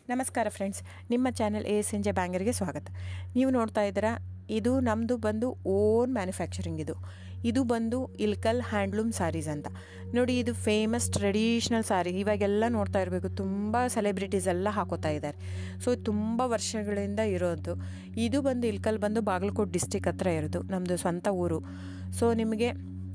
ನಮಸ್ಕಾರ ಫ್ರೆಂಡ್ಸ್ ನಿಮ್ಮ channel A S N J ಬ್ಯಾಂಗರ್ಗೆ ಸ್ವಾಗತ ನೀವು ನೋಡ್ತಾ ಇದ್ದೀರಾ ಇದು ನಮ್ಮದು ಬಂದು ಓನ್ ಮ್ಯಾನುಫ್ಯಾಕ್ಚರಿಂಗ್ ಇದು ಇದು ಬಂದು ಇಲ್ಕಲ್ ಹ್ಯಾಂಡ್ಲೂಮ್ ಸಾರೀಸ್ ಅಂತ ನೋಡಿ ಇದು ಫೇಮಸ್ ಟ್ರೆಡಿಷ್ನಲ್ ಸಾರಿ ಇವಾಗೆಲ್ಲ ನೋಡ್ತಾ ಇರಬೇಕು ತುಂಬ ಸೆಲೆಬ್ರಿಟೀಸ್ ಎಲ್ಲ ಹಾಕೋತಾ ಇದ್ದಾರೆ ಸೊ ತುಂಬ ವರ್ಷಗಳಿಂದ ಇರೋದು ಇದು ಬಂದು ಇಲ್ಕಲ್ ಬಂದು ಬಾಗಲಕೋಟೆ ಡಿಸ್ಟಿಕ್ ಹತ್ರ ಇರೋದು ನಮ್ಮದು ಸ್ವಂತ ಊರು ಸೊ ನಿಮಗೆ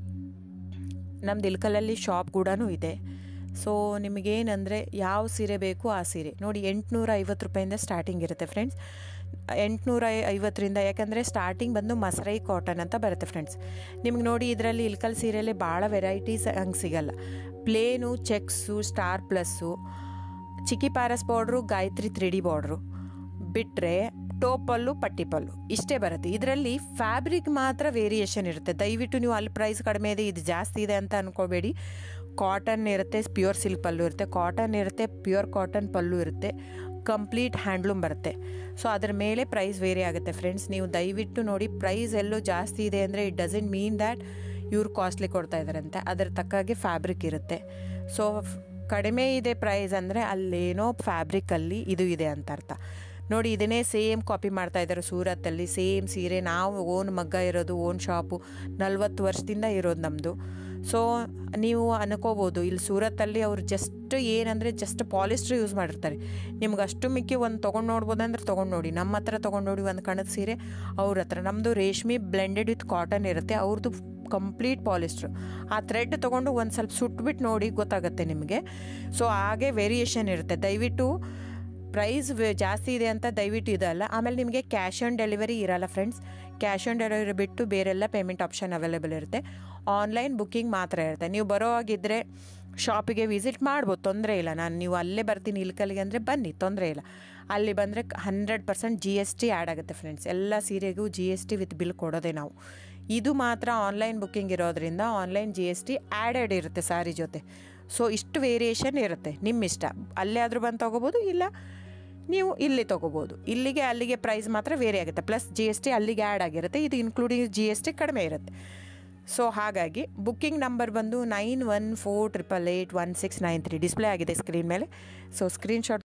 ನಮ್ದು ಇಲ್ಕಲಲ್ಲಿ ಶಾಪ್ ಕೂಡ ಇದೆ ಸೊ ನಿಮಗೇನಂದರೆ ಯಾವ ಸೀರೆ ಬೇಕು ಆ ಸೀರೆ ನೋಡಿ ಎಂಟುನೂರ ಐವತ್ತು ರೂಪಾಯಿಂದ ಸ್ಟಾರ್ಟಿಂಗ್ ಇರುತ್ತೆ ಫ್ರೆಂಡ್ಸ್ ಎಂಟುನೂರ ಐವತ್ತರಿಂದ ಯಾಕಂದರೆ ಸ್ಟಾರ್ಟಿಂಗ್ ಬಂದು ಮಸರೈ ಕಾಟನ್ ಅಂತ ಬರುತ್ತೆ ಫ್ರೆಂಡ್ಸ್ ನಿಮ್ಗೆ ನೋಡಿ ಇದರಲ್ಲಿ ಇಲ್ಕಲ್ ಸೀರೆಯಲ್ಲಿ ಭಾಳ ವೆರೈಟೀಸ್ ಹಂಗೆ ಸಿಗಲ್ಲ ಪ್ಲೇನು ಚೆಕ್ಸು ಸ್ಟಾರ್ ಪ್ಲಸ್ಸು ಚಿಕ್ಕಿ ಪ್ಯಾರಸ್ border Gayatri three D border ಬಿಟ್ಟರೆ ಟೋಪಲ್ಲು ಪಟ್ಟಿ ಪಲ್ಲು ಇಷ್ಟೇ ಬರುತ್ತೆ ಇದರಲ್ಲಿ ಫ್ಯಾಬ್ರಿಕ್ ಮಾತ್ರ ವೇರಿಯೇಷನ್ ಇರುತ್ತೆ ದಯವಿಟ್ಟು ನೀವು ಅಲ್ಲಿ ಪ್ರೈಸ್ ಕಡಿಮೆ ಇದೆ ಇದು ಜಾಸ್ತಿ ಇದೆ ಅಂತ ಅಂದ್ಕೋಬೇಡಿ ಕಾಟನ್ ಇರುತ್ತೆ ಪ್ಯೂರ್ ಸಿಲ್ಕ್ ಪಲ್ಲು ಇರುತ್ತೆ ಕಾಟನ್ ಇರುತ್ತೆ ಪ್ಯೂರ್ ಕಾಟನ್ ಪಲ್ಲು ಇರುತ್ತೆ ಕಂಪ್ಲೀಟ್ ಹ್ಯಾಂಡ್ಲೂಮ್ ಬರುತ್ತೆ ಸೊ ಅದ್ರ ಮೇಲೆ ಪ್ರೈಸ್ ವೇರಿ ಆಗುತ್ತೆ ಫ್ರೆಂಡ್ಸ್ ನೀವು ದಯವಿಟ್ಟು ನೋಡಿ ಪ್ರೈಸ್ ಎಲ್ಲೂ ಜಾಸ್ತಿ ಇದೆ ಅಂದರೆ ಇಟ್ ಡಸಂಟ್ ಮೀನ್ ದ್ಯಾಟ್ ಇವ್ರು ಕಾಸ್ಟ್ಲಿ ಕೊಡ್ತಾ ಇದ್ದಾರಂತೆ ಅದರ ತಕ್ಕಾಗೆ ಫ್ಯಾಬ್ರಿಕ್ ಇರುತ್ತೆ ಸೊ ಕಡಿಮೆ ಇದೆ ಪ್ರೈಸ್ ಅಂದರೆ ಅಲ್ಲೇನೋ ಫ್ಯಾಬ್ರಿಕಲ್ಲಿ ಇದು ಇದೆ ಅಂತ ಅರ್ಥ ನೋಡಿ ಇದನ್ನೇ ಸೇಮ್ ಕಾಪಿ ಮಾಡ್ತಾ ಇದ್ದಾರೆ ಸೂರತ್ತಲ್ಲಿ ಸೇಮ್ ಸೀರೆ ನಾವು ಓನ್ ಮಗ್ಗ ಇರೋದು ಓನ್ ಶಾಪು ನಲ್ವತ್ತು ವರ್ಷದಿಂದ ಇರೋದು ನಮ್ಮದು ಸೊ ನೀವು ಅನ್ಕೋಬೋದು ಇಲ್ಲಿ ಸೂರತ್ತಲ್ಲಿ ಅವ್ರು ಜಸ್ಟ್ ಏನಂದರೆ ಜಸ್ಟ್ ಪಾಲಿಸ್ಟ್ರ್ ಯೂಸ್ ಮಾಡಿರ್ತಾರೆ ನಿಮ್ಗೆ ಅಷ್ಟು ಮಿಕ್ಕಿ ಒಂದು ತೊಗೊಂಡು ನೋಡ್ಬೋದು ಅಂದ್ರೆ ತೊಗೊಂಡು ನೋಡಿ ನಮ್ಮ ಹತ್ರ ತೊಗೊಂಡು ನೋಡಿ ಒಂದು ಕಣದ ಸೀರೆ ಅವ್ರ ಹತ್ರ ನಮ್ಮದು ರೇಷ್ಮೆ ಬ್ಲೆಂಡೆಡ್ ವಿತ್ ಕಾಟನ್ ಇರುತ್ತೆ ಅವ್ರದ್ದು ಕಂಪ್ಲೀಟ್ ಪಾಲಿಸ್ಟ್ರು ಆ ಥ್ರೆಡ್ ತೊಗೊಂಡು ಒಂದು ಸ್ವಲ್ಪ ಸುಟ್ಬಿಟ್ಟು ನೋಡಿ ಗೊತ್ತಾಗುತ್ತೆ ನಿಮಗೆ ಸೊ ಹಾಗೆ ವೇರಿಯೇಷನ್ ಇರುತ್ತೆ ದಯವಿಟ್ಟು ಪ್ರೈಸ್ ಜಾಸ್ತಿ ಇದೆ ಅಂತ ದಯವಿಟ್ಟು ಇದಲ್ಲ ಆಮೇಲೆ ನಿಮಗೆ ಕ್ಯಾಶ್ ಆನ್ ಡೆಲಿವರಿ ಇರಲ್ಲ ಫ್ರೆಂಡ್ಸ್ ಕ್ಯಾಶ್ ಆನ್ ಡೆಲಿವರಿ ಬಿಟ್ಟು ಬೇರೆಲ್ಲ ಪೇಮೆಂಟ್ ಆಪ್ಷನ್ ಅವೈಲೇಬಲ್ ಇರುತ್ತೆ ಆನ್ಲೈನ್ ಬುಕ್ಕಿಂಗ್ ಮಾತ್ರ ಇರುತ್ತೆ ನೀವು ಬರೋ ಹಾಗಿದ್ದರೆ ಶಾಪಿಗೆ ವಿಸಿಟ್ ಮಾಡ್ಬೋದು ತೊಂದರೆ ಇಲ್ಲ ನಾನು ನೀವು ಅಲ್ಲೇ ಬರ್ತೀನಿ ಇಲ್ಕಲ್ಲಿಗೆ ಅಂದರೆ ಬನ್ನಿ ತೊಂದರೆ ಇಲ್ಲ ಅಲ್ಲಿ ಬಂದರೆ hundred percent G S T add ಆಗುತ್ತೆ ಫ್ರೆಂಡ್ಸ್ ಎಲ್ಲ ಸೀರೆಗೂ G S T with bill ಕೊಡೋದೇ ನಾವು ಇದು ಮಾತ್ರ ಆನ್ಲೈನ್ ಬುಕ್ಕಿಂಗ್ ಇರೋದ್ರಿಂದ online G S T added ಇರುತ್ತೆ ಸಾರಿ ಜೊತೆ ಸೊ ಇಷ್ಟು ವೇರಿಯೇಷನ್ ಇರುತ್ತೆ ನಿಮ್ಮ ಇಷ್ಟ ಅಲ್ಲೇ ಆದರೂ ಬಂದು ತೊಗೋಬೋದು ಇಲ್ಲ ನೀವು ಇಲ್ಲಿ ತೊಗೋಬೋದು ಇಲ್ಲಿಗೆ ಅಲ್ಲಿಗೆ ಪ್ರೈಸ್ ಮಾತ್ರ ವೇರಿ ಆಗುತ್ತೆ ಪ್ಲಸ್ ಜಿ ಎಸ್ ಟಿ ಅಲ್ಲಿಗೆ ಆ್ಯಡ್ ಆಗಿರುತ್ತೆ ಇದು ಇನ್ಕ್ಲೂಡಿಂಗ್ ಜಿ ಎಸ್ ಟಿ ಕಡಿಮೆ ಇರುತ್ತೆ ಸೊ ಹಾಗಾಗಿ ಬುಕ್ಕಿಂಗ್ ನಂಬರ್ ಬಂದು nine one four triple eight one six nine three display ಆಗಿದೆ ಸ್ಕ್ರೀನ್ ಮೇಲೆ ಸೊ ಸ್ಕ್ರೀನ್ಶಾಟ್